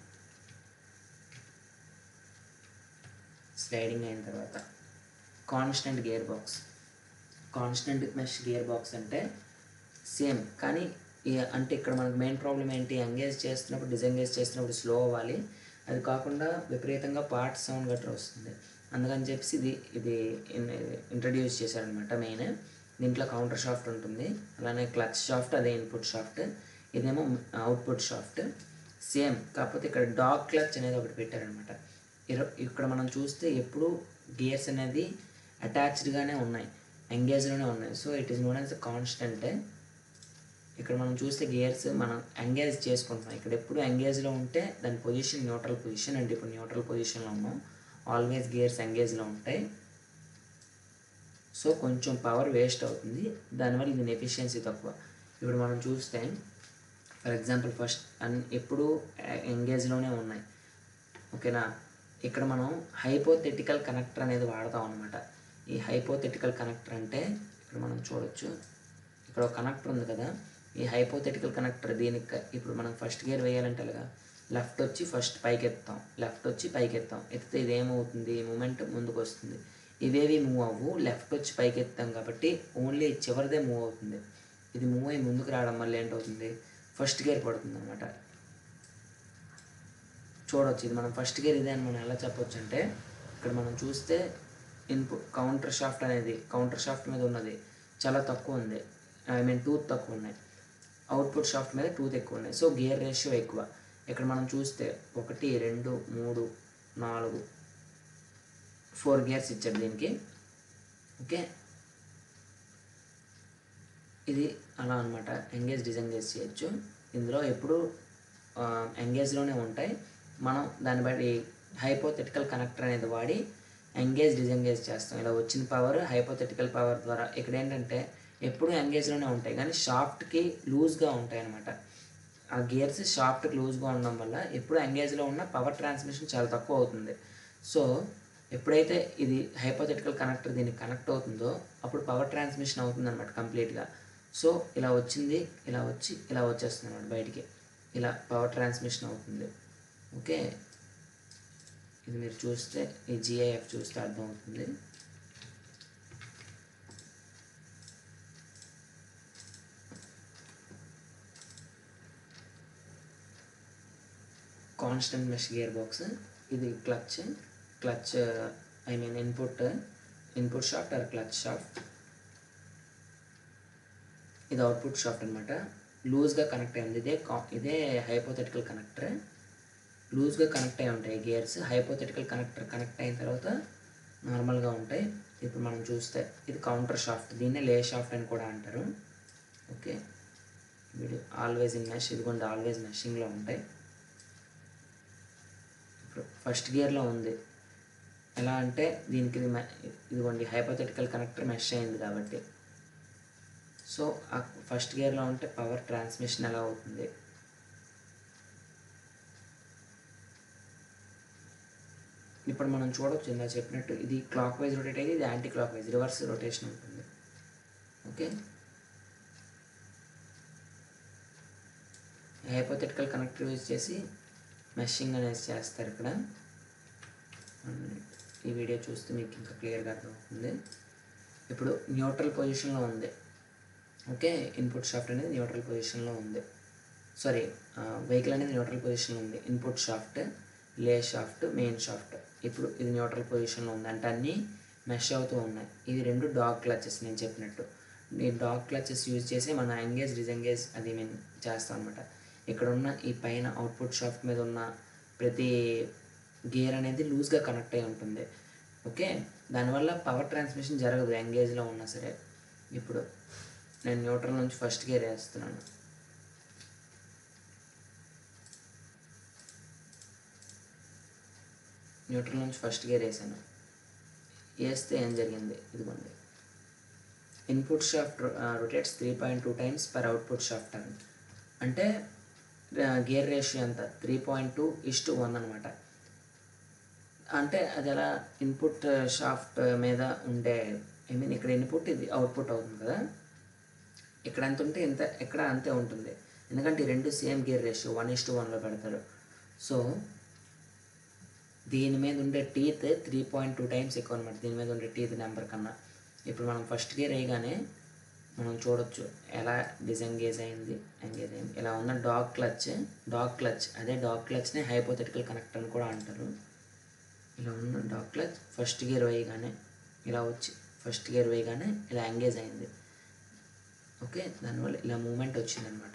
స్లైడింగ్ అయిన తర్వాత constant gear box constant mesh gear box అంటే సేమ్ కానీ ఈ- అంటే ఇక్కడ మనకు మెయిన్ ప్రాబ్లం ఏంటి ఎంగేజ్ చేస్తున్నప్పుడు డిజెంగేజ్ చేస్తున్నప్పుడు స్లో అవ్వాలి అది కాకుండా విపరీతంగా పార్ట్ సౌండ్ గట్రా వస్తుంది అందుకని చెప్పేసి ఇది ఇది ఇంట్రడ్యూస్ చేశారనమాట మెయిన్ దీంట్లో కౌంటర్ షాఫ్ట్ ఉంటుంది అలానే క్లచ్ షాఫ్ట్ అదే ఇన్పుట్ షాఫ్ట్ ఇదేమో అవుట్పుట్ షాఫ్ట్ సేమ్ కాకపోతే ఇక్కడ డాగ్ క్లచ్ అనేది ఒకటి పెట్టారనమాట ఇక్కడ మనం చూస్తే ఎప్పుడు గేర్స్ అనేది అటాచ్డ్గానే ఉన్నాయి ఎంగేజ్లోనే ఉన్నాయి so it is known as constant ఇక్కడ మనం చూస్తే గేర్స్ మనం ఎంగేజ్ చేసుకుంటున్నాం ఇక్కడ ఎప్పుడు ఎంగేజ్లో ఉంటే దాని పొజిషన్ న్యూట్రల్ పొజిషన్ అంటే ఇప్పుడు న్యూట్రల్ పొజిషన్లో ఉన్నాం ఆల్వేస్ గేర్స్ ఎంగేజ్లో ఉంటాయి సో కొంచెం పవర్ వేస్ట్ అవుతుంది దానివల్ల దీని ఎఫిషియన్సీ తక్కువ ఇప్పుడు మనం చూస్తే ఫర్ ఎగ్జాంపుల్ ఫస్ట్ అన్ ఎప్పుడు ఎంగేజ్లోనే ఉన్నాయి ఓకేనా ఇక్కడ మనం హైపోథెటికల్ కనెక్టర్ అనేది వాడతాం అనమాట ఈ హైపోథెటికల్ కనెక్టర్ అంటే ఇక్కడ మనం చూడొచ్చు ఇక్కడ ఒక కనెక్టర్ ఉంది కదా ఈ హైపోథెటికల్ కనెక్టర్ దీనికి క- ఇప్పుడు మనం ఫస్ట్ గేర్ వేయాలంటే అలాగా లెఫ్ట్ వచ్చి ఫస్ట్ పైకి ఎత్తాం లెఫ్ట్ వచ్చి పైకి ఎత్తాం ఎత్తితే ఇది ఏమవుతుంది మూమెంట్ ముందుకు వస్తుంది ఇవేవి మూవ్ అవ్వు లెఫ్ట్ వచ్చి పైకి ఎత్తాం కాబట్టి ఓన్లీ చివరిదే మూవ్ అవుతుంది ఇది మూవ్ అయ్యి ముందుకు రావడం వల్ల ఏంటవుతుంది ఫస్ట్ గేర్ పడుతుంది అనమాట చూడొచ్చు ఇది మనం ఫస్ట్ గేర్ ఇదే అని మనం ఎలా చెప్పొచ్చు అంటే ఇక్కడ మనం చూస్తే ఇన్పుట్ కౌంటర్ షాఫ్ట్ అనేది కౌంటర్ షాఫ్ట్ మీద ఉన్నది చాలా తక్కువ ఉంది ఐ మీన్ టూత్ తక్కువ ఉన్నాయి అవుట్పుట్ షాఫ్ట్ మీద టూత్ ఎక్కువ ఉన్నాయి సో గేర్ రేషియో ఎక్కువ ఇక్కడ మనం చూస్తే ఒకటి రెండు మూడు నాలుగు ఫోర్ గేర్స్ ఇచ్చాడు దీనికి ఓకే ఇది అలా అనమాట ఎంగేజ్ డిజెంగేజ్ చేయొచ్చు ఇందులో ఎప్పుడు ఎంగేజ్లోనే ఉంటాయి మనం దాన్ని బట్టి హైపోథెటికల్ కనెక్టర్ అనేది వాడి ఎంగేజ్ డిజెంగేజ్ చేస్తాం ఇలా వచ్చిన పవర్ హైపోథెటికల్ పవర్ ద్వారా ఇక్కడ ఏంటంటే ఎప్పుడు ఎంగేజ్లోనే ఉంటాయి కానీ షాఫ్ట్కి లూజ్గా ఉంటాయి అనమాట ఆ గేర్స్ షాఫ్ట్కి లూజ్గా ఉండడం వల్ల ఎప్పుడు ఎంగేజ్లో ఉన్న పవర్ ట్రాన్స్మిషన్ చాలా తక్కువ అవుతుంది సో ఎప్పుడైతే ఇది హైపోథెటికల్ కనెక్టర్ దీనికి కనెక్ట్ అవుతుందో అప్పుడు పవర్ ట్రాన్స్మిషన్ అవుతుంది అనమాట కంప్లీట్గా సో ఇలా వచ్చింది ఇలా వచ్చి ఇలా వచ్చేస్తుంది అనమాట బయటికి ఇలా పవర్ ట్రాన్స్మిషన్ అవుతుంది ఓకే ఇది మీరు చూస్తే ఈ జిఐఎఫ్ చూస్తే అర్థమవుతుంది కాన్స్టెంట్ మెష్ గేర్ బాక్స్ ఇది clutch clutch I mean input input shaft or clutch shaft ఇది అవుట్పుట్ షాఫ్ట్ అనమాట లూజ్గా కనెక్ట్ అయింది ఇదే కా ఇదే హైపోథెటికల్ కనెక్టర్ లూజ్గా కనెక్ట్ అయి ఉంటాయి గేర్స్ హైపోథెటికల్ కనెక్టర్ కనెక్ట్ అయిన తర్వాత నార్మల్గా ఉంటాయి ఇప్పుడు మనం చూస్తే ఇది కౌంటర్ షాఫ్ట్ దీన్నే లే షాఫ్ట్ అని కూడా అంటారు ఓకే వీడు ఆల్వేజ్ ఇన్ మెష్ ఇదిగోండి ఆల్వేజ్ మెషింగ్లో ఉంటాయి ఇప్పుడు ఫస్ట్ గేర్లో ఉంది ఎలా అంటే దీనికి ఇది మె- ఇదిగోండి హైపోథెటికల్ కనెక్టర్ మెష్ అయింది కాబట్టి సో ఆ ఫస్ట్ గేర్లో ఉంటే పవర్ ట్రాన్స్మిషన్ ఎలా అవుతుంది ఇప్పుడు మనం చూడొచ్చు ఇందా చెప్పినట్టు ఇది క్లాక్ వైజ్ రొటేట్ అయ్యి ఇది anti anticlockwise reverse rotation ఉంటుంది ఓకే హైపోథెటికల్ కనెక్టర్ యూజ్ చేసి మెషింగ్ అనేది చేస్తారు ఇక్కడ One minute. ఈ వీడియో చూస్తే మీకు ఇంకా క్లియర్గా అర్థమవుతుంది ఇప్పుడు న్యూట్రల్ పొజిషన్లో ఉంది ఓకే ఇన్పుట్ షాఫ్ట్ అనేది న్యూట్రల్ పొజిషన్లో ఉంది సారీ వెహికల్ అనేది న్యూట్రల్ పొజిషన్లో ఉంది input shaft lay shaft main shaft ఇప్పుడు ఇది న్యూట్రల్ పొజిషన్లో ఉంది అంటే అన్నీ మెష్ అవుతూ ఉన్నాయి ఇవి రెండు డాగ్ క్లచెస్ నేను చెప్పినట్టు ఈ డాగ్ క్లచెస్ యూజ్ చేసి మన ఎంగేజ్ డిజెంగేజ్ అది మేము చేస్తాం అనమాట ఇక్కడ ఉన్న ఈ పైన అవుట్పుట్ షాఫ్ట్ మీద ఉన్న ప్రతి గేర్ అనేది లూజ్గా కనెక్ట్ అయి ఉంటుంది ఓకే దానివల్ల పవర్ ట్రాన్స్మిషన్ జరగదు ఎంగేజ్లో ఉన్నా సరే ఇప్పుడు నేను న్యూట్రల్ నుంచి ఫస్ట్ గేర్ వేస్తున్నాను న్యూట్రల్ నుంచి ఫస్ట్ గేర్ వేసాను వేస్తే ఏం జరిగింది ఇదిగోండి input shaft rotates three point two times per output shaft turn అంటే గేర్ రేషియో ఎంత three point two is to one అనమాట అంటే అది ఎలా ఇన్పుట్ షాఫ్ట్ మీద ఉండే ఐ మీన్ ఇక్కడ ఇన్పుట్ ఇది అవుట్పుట్ అవుతుంది కదా ఇక్కడ ఎంత ఉంటే ఇంత ఇక్కడ అంతే ఉంటుంది ఎందుకంటే ఈ రెండు same gear ratio one is to వన్లో పెడతారు సో దీని మీద ఉండే teeth three point two times ఎక్కువ అనమాట దీని మీద ఉండే టీత్ నెంబర్ కన్నా ఇప్పుడు మనం ఫస్ట్ గేర్ వేయగానే మనం చూడొచ్చు ఎలా డిజెంగేజ్ అయింది ఎంగేజ్ అయింది ఇలా ఉన్న డాగ్ క్లచ్ డాగ్ క్లచ్ అదే డాగ్ క్లచ్ని హైపోథెటికల్ కనెక్ట్ అని కూడా అంటారు ఇలా ఉన్న డాగ్ క్లచ్ ఫస్ట్ గేర్ వేయగానే ఇలా వచ్చి ఫస్ట్ గేర్ వేయగానే ఇలా ఎంగేజ్ అయింది ఓకే దానివల్ల ఇలా మూమెంట్ వచ్చిందనమాట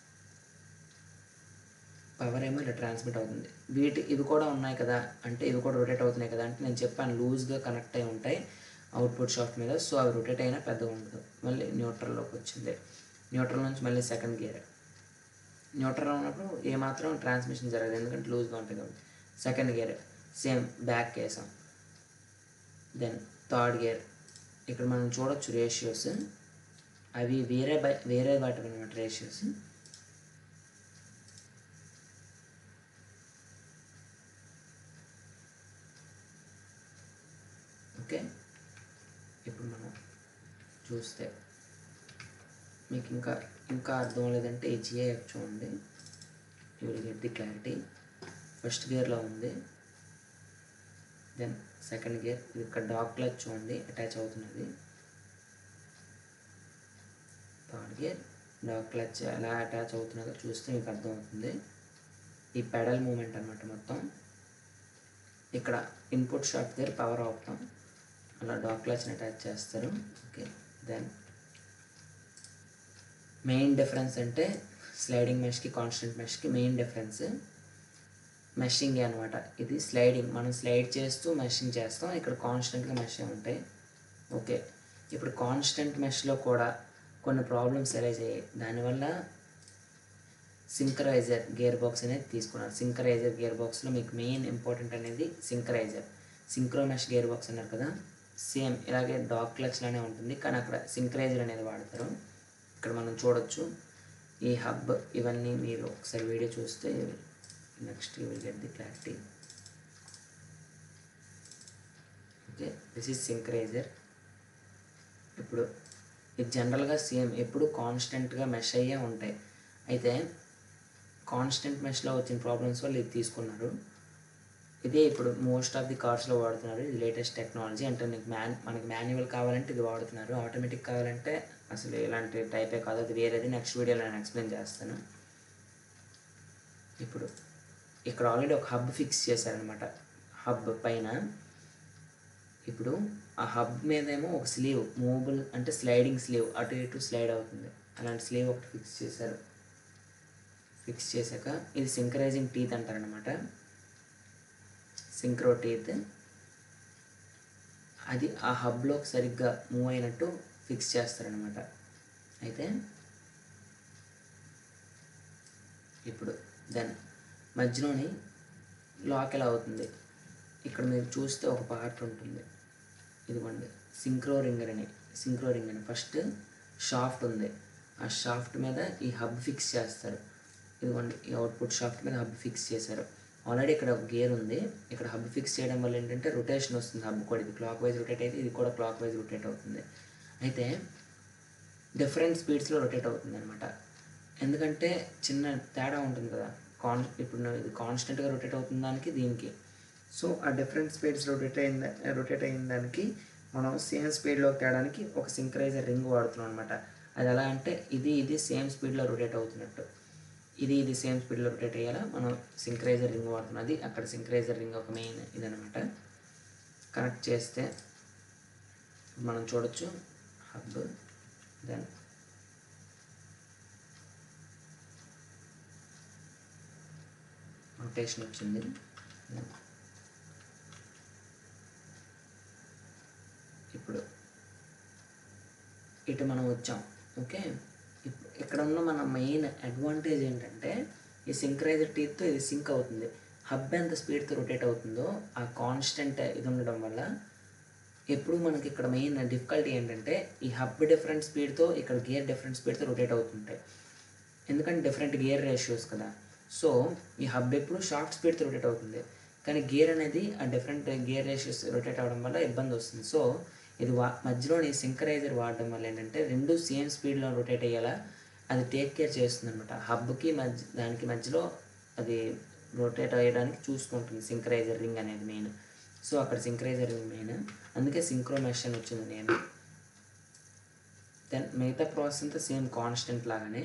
పవర్ ఏమో ఇలా ట్రాన్స్మిట్ అవుతుంది వీటి ఇవి కూడా ఉన్నాయి కదా అంటే ఇవి కూడా రొటేట్ అవుతున్నాయి కదా అంటే నేను చెప్పాను లూజ్గా కనెక్ట్ అయి ఉంటాయి అవుట్పుట్ షాఫ్ట్ మీద సో అవి రొటేట్ అయినా పెద్దగా ఉండదు మళ్ళీ న్యూట్రల్లోకి వచ్చింది న్యూట్రల్ నుంచి మళ్ళీ సెకండ్ గేర్ న్యూట్రల్ ఉన్నప్పుడు ఏమాత్రం ట్రాన్స్మిషన్ జరగదు ఎందుకంటే లూజ్గా ఉంటుంది కాబట్టి సెకండ్ గేర్ సేమ్ బ్యాక్ వేసాం దెన్ థర్డ్ గేర్ ఇక్కడ మనం చూడొచ్చు రేషియోస్ అవి వేరే బై వేరే వాటి అనమాట రేషియోస్ ఓకే ఇప్పుడు మనం చూస్తే మీకు ఇంకా ఇంకా అర్థం లేదంటే ఈ జిఐఎఫ్ చూడండి you will get the clarity first గేర్లో ఉంది దెన్ సెకండ్ గేర్ ఇది ఇక్కడ డాగ్ క్లచ్ చూడండి అటాచ్ అవుతున్నది థర్డ్ గేర్ డాగ్ క్లచ్ ఎలా అటాచ్ అవుతున్నదో చూస్తే మీకు అర్థమవుతుంది ఈ పెడల్ మూమెంట్ అనమాట మొత్తం ఇక్కడ ఇన్పుట్ షాఫ్ట్ దగ్గర పవర్ అవుతాం అలా డాగ్ క్లచ్ని అటాచ్ చేస్తారు ఓకే దెన్ మెయిన్ డిఫరెన్స్ అంటే స్లైడింగ్ మెష్కి కాన్స్టెంట్ మెష్కి మెయిన్ డిఫరెన్స్ మెషింగ్ అనమాట ఇది స్లైడింగ్ మనం స్లైడ్ చేస్తూ మెషింగ్ చేస్తాం ఇక్కడ కాన్స్టెంట్గా మెష్ ఉంటాయి ఓకే ఇప్పుడు కాన్స్టెంట్ మెష్లో కూడా కొన్ని ప్రాబ్లమ్స్ అరైజ్ అయ్యాయి దానివల్ల సింకరైజర్ గేర్ బాక్స్ అనేది తీసుకున్నారు సింకరైజర్ గేర్ బాక్స్లో మీకు మెయిన్ ఇంపార్టెంట్ అనేది synchronizer synchro mesh gear box అన్నారు కదా సేమ్ ఇలాగే డాగ్ క్లచ్లోనే ఉంటుంది కానీ అక్కడ సింక్రైజర్ అనేది వాడతారు ఇక్కడ మనం చూడొచ్చు ఈ హబ్ ఇవన్నీ మీరు ఒకసారి వీడియో చూస్తే next you will get the clarity okay this is synchronizer ఇప్పుడు ఇది జనరల్గా సేమ్ ఎప్పుడు కాన్స్టెంట్గా మెష్ అయ్యే ఉంటాయి అయితే కాన్స్టెంట్ మెష్లో వచ్చిన ప్రాబ్లమ్స్ వల్ల ఇది తీసుకున్నారు ఇదే ఇప్పుడు మోస్ట్ ఆఫ్ ది కార్స్లో వాడుతున్నారు ఇది లేటెస్ట్ టెక్నాలజీ అంటే నీకు మ్యాన్ మనకి మాన్యువల్ కావాలంటే ఇది వాడుతున్నారు ఆటోమేటిక్ కావాలంటే అసలు ఇలాంటి టైపే కాదు అది వేరేది నెక్స్ట్ వీడియోలో నేను ఎక్స్ప్లెయిన్ చేస్తాను ఇప్పుడు ఇక్కడ ఆల్రెడీ ఒక హబ్ ఫిక్స్ చేశారనమాట హబ్ పైన ఇప్పుడు ఆ హబ్ మీదేమో ఒక స్లీవ్ మూవబుల్ అంటే స్లైడింగ్ స్లీవ్ అటు ఇటు స్లైడ్ అవుతుంది అలాంటి స్లీవ్ ఒకటి ఫిక్స్ చేశారు ఫిక్స్ చేశాక ఇది సింక్రైజింగ్ టీత్ అంటారనమాట సింక్రో టీత్ అది ఆ హబ్లోకి సరిగ్గా మూవ్ అయినట్టు ఫిక్స్ చేస్తారనమాట అయితే ఇప్పుడు దెన్ మధ్యలోని లాక్ ఎలా అవుతుంది ఇక్కడ మీరు చూస్తే ఒక పార్ట్ ఉంటుంది ఇదిగోండి సింక్రో రింగర్ అని సింక్రో రింగ్ అని ఫస్ట్ షాఫ్ట్ ఉంది ఆ షాఫ్ట్ మీద ఈ హబ్ ఫిక్స్ చేస్తారు ఇదిగోండి ఈ అవుట్పుట్ షాఫ్ట్ మీద హబ్ ఫిక్స్ చేశారు ఆల్రెడీ ఇక్కడ ఒక గేర్ ఉంది ఇక్కడ హబ్ ఫిక్స్ చేయడం వల్ల ఏంటంటే రొటేషన్ వస్తుంది హబ్ కూడా ఇది క్లాక్ వైజ్ రొటేట్ అయితే ఇది కూడా క్లాక్ వైజ్ రొటేట్ అవుతుంది అయితే డిఫరెంట్ స్పీడ్స్లో రొటేట్ అవుతుంది అనమాట ఎందుకంటే చిన్న తేడా ఉంటుంది కదా కాన్ ఇప్పుడు నువ్వు ఇది కాన్స్టెంట్గా రొటేట్ అవుతుంది దానికి దీనికి సో ఆ డిఫరెంట్ స్పీడ్స్ రొటేట్ అయిన రొటేట్ అయిన దానికి మనం సేమ్ స్పీడ్లో తేడానికి ఒక సింక్రైజర్ రింగ్ వాడుతున్నాం అనమాట అది ఎలా అంటే ఇది ఇది సేమ్ స్పీడ్లో రొటేట్ అవుతున్నట్టు ఇది ఇది సేమ్ స్పీడ్లో రొటేట్ అయ్యేలా మనం సింక్రైజర్ రింగ్ వాడుతున్నది అక్కడ సింక్రైజర్ రింగ్ ఒక మెయిన్ ఇదనమాట కనెక్ట్ చేస్తే మనం చూడొచ్చు హబ్ దెన్ రొటేషన్ వచ్చింది Then ఇప్పుడు ఇటు మనం వచ్చాం ఓకే ఇప్- ఇక్కడ ఉన్న మన మెయిన్ అడ్వాంటేజ్ ఏంటంటే ఈ సింక్రైజర్ టీత్తో ఇది సింక్ అవుతుంది హబ్ ఎంత స్పీడ్తో రొటేట్ అవుతుందో ఆ కాన్స్టెంట్ ఇది ఉండడం వల్ల ఎప్పుడు మనకి ఇక్కడ మెయిన్ డిఫికల్టీ ఏంటంటే ఈ హబ్ డిఫరెంట్ స్పీడ్తో ఇక్కడ గేర్ డిఫరెంట్ స్పీడ్తో రొటేట్ అవుతుంటాయి ఎందుకంటే డిఫరెంట్ గేర్ రేషియోస్ కదా సో ఈ హబ్ ఎప్పుడు షార్ట్ స్పీడ్తో రొటేట్ అవుతుంది కానీ గేర్ అనేది ఆ డిఫరెంట్ గేర్ రేషియోస్ రొటేట్ అవ్వడం వల్ల ఇబ్బంది వస్తుంది సో ఇది వా మధ్యలోని సింకరైజర్ వాడడం వల్ల ఏంటంటే రెండు సేమ్ స్పీడ్లో రొటేట్ అయ్యేలా అది టేక్ కేర్ చేస్తుంది అనమాట హబ్కి మధ్య దానికి మధ్యలో అది రొటేట్ అయ్యడానికి చూసుకుంటుంది సింక్రైజర్ రింగ్ అనేది మెయిన్ సో అక్కడ సింక్రైజర్ రింగ్ మెయిన్ అందుకే సింక్రో మెష్ అని వచ్చింది నేను దెన్ మిగతా ప్రాసెస్ అంతా సేమ్ కాన్స్టెంట్ లాగానే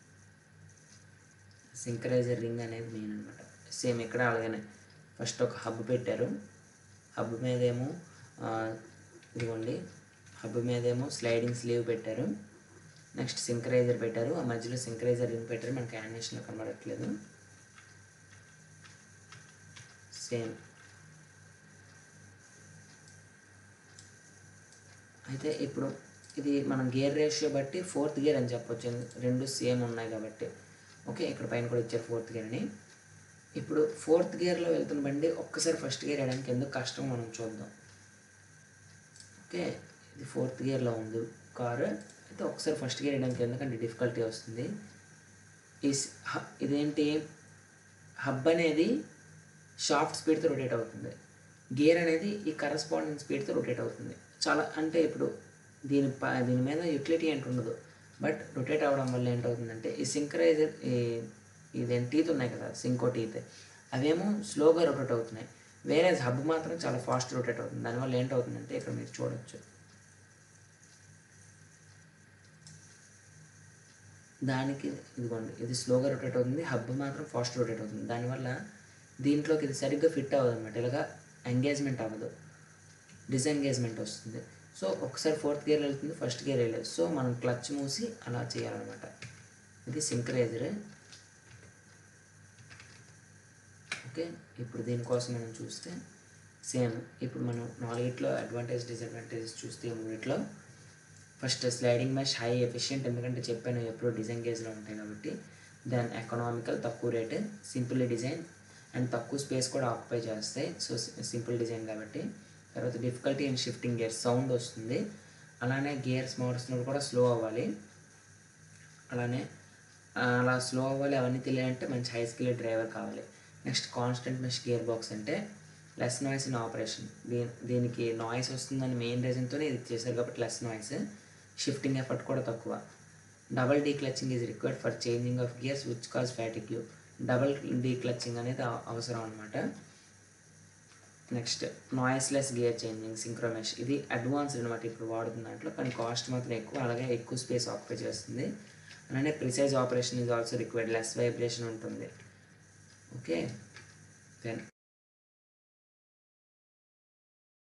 సింక్రైజర్ రింగ్ అనేది మెయిన్ అనమాట సేమ్ ఇక్కడ అలాగనే ఫస్ట్ ఒక హబ్ పెట్టారు హబ్ మీదేమో ఆ, ఇదిగోండి హబ్ మీదేమో స్లైడింగ్ స్లీవ్ పెట్టారు నెక్స్ట్ సింక్రైజర్ పెట్టారు ఆ మధ్యలో సింక్రైజర్ రింగ్ పెట్టారు మనకి యానిమేషన్లో కనబడట్లేదు సేమ్ అయితే ఇప్పుడు ఇది మనం గేర్ రేషియో బట్టి ఫోర్త్ గేర్ అని చెప్పొచ్చు ఎందు- రెండు సేమ్ ఉన్నాయి కాబట్టి ఓకే ఇక్కడ పైన కూడా ఇచ్చారు ఫోర్త్ గేర్ అని ఇప్పుడు ఫోర్త్ గేర్లో వెళ్తున్న బండి ఒక్కసారి ఫస్ట్ గేర్ వేయడానికి ఎందుకు కష్టం మనం చూద్దాం ఓకే ఇది ఫోర్త్ గేర్లో ఉంది కారు అయితే ఒకసారి ఫస్ట్ గేర్ వేయడానికి ఎందుకంటే డిఫికల్టీ వస్తుంది ఈ స్- హ- ఇదేంటి హబ్ అనేది షాఫ్ట్ స్పీడ్తో రొటేట్ అవుతుంది గేర్ అనేది ఈ కరస్పాండింగ్ స్పీడ్తో రొటేట్ అవుతుంది చాలా అంటే ఇప్పుడు దీని ప దీని మీద యూటిలిటీ ఏంటి ఉండదు బట్ రొటేట్ అవ్వడం వల్ల ఏంటవుతుందంటే ఈ సింక్రైజర్ ఈ ఇదేం టీత్ ఉన్నాయి కదా సింకో టీత్ అవేమో స్లోగా రొటేట్ అవుతున్నాయి వేరే హబ్ మాత్రం చాలా ఫాస్ట్ రొటేట్ అవుతుంది దానివల్ల ఏంటవుతుందంటే ఇక్కడ మీరు చూడొచ్చు దానికి ఇదిగోండి ఇది స్లోగా రొటేట్ అవుతుంది హబ్ మాత్రం ఫాస్ట్ రొటేట్ అవుతుంది దానివల్ల దీంట్లోకి ఇది సరిగ్గా ఫిట్ అవ్వదు అనమాట ఇలాగా ఎంగేజ్మెంట్ అవ్వదు డిసెంగేజ్మెంట్ వస్తుంది సో ఒకసారి ఫోర్త్ గేర్ వెళ్తుంది ఫస్ట్ గేర్ వెళ్ళలేదు సో మనం క్లచ్ మూసి అలా చేయాలన్నమాట ఇది సింక్రైజర్ ఓకే ఇప్పుడు దీనికోసం మనం చూస్తే సేమ్ ఇప్పుడు మనం నాలుగిట్లో అడ్వాంటేజ్ డిసడ్వాంటేజెస్ చూస్తే ఈ మూడిట్లో first sliding mesh high efficient ఎందుకంటే చెప్పాను ఎప్పుడు డిజైన్ గేజ్లో ఉంటాయి కాబట్టి దెన్ ఎకనామికల్ తక్కువ రేట్ సింపుల్ డిజైన్ అండ్ తక్కువ స్పేస్ కూడా ఆక్యుపై చేస్తాయి సో సింపుల్ డిజైన్ కాబట్టి తర్వాత difficulty in shifting gear sound వస్తుంది అలానే గేర్స్ మారుస్తున్నప్పుడు కూడా స్లో అవ్వాలి అలానే ఆ, అలా స్లో అవ్వాలి అవన్నీ తెలియాలంటే మంచి హై స్కిల్ డ్రైవర్ కావాలి next constant mesh gear box అంటే లెస్ నాయిస్ ఇన్ ఆపరేషన్ దీని దీనికి నాయిస్ వస్తుందని మెయిన్ రీజన్తోనే ఇది చేశారు కాబట్టి లెస్ నాయిస్ షిఫ్టింగ్ ఎఫర్ట్ కూడా తక్కువ double declutching is required for changing of gears which cause fatigue double declutching అనేది అవ- అవసరం అనమాట next noiseless gear changing synchromesh ఇది అడ్వాన్స్డ్ అనమాట ఇప్పుడు వాడుతున్న దాంట్లో కానీ కాస్ట్ మాత్రం ఎక్కువ అలాగే ఎక్కువ స్పేస్ ఆక్యుపై చేస్తుంది అలానే precise operation is also required less vibration ఉంటుంది ఓకే దెన్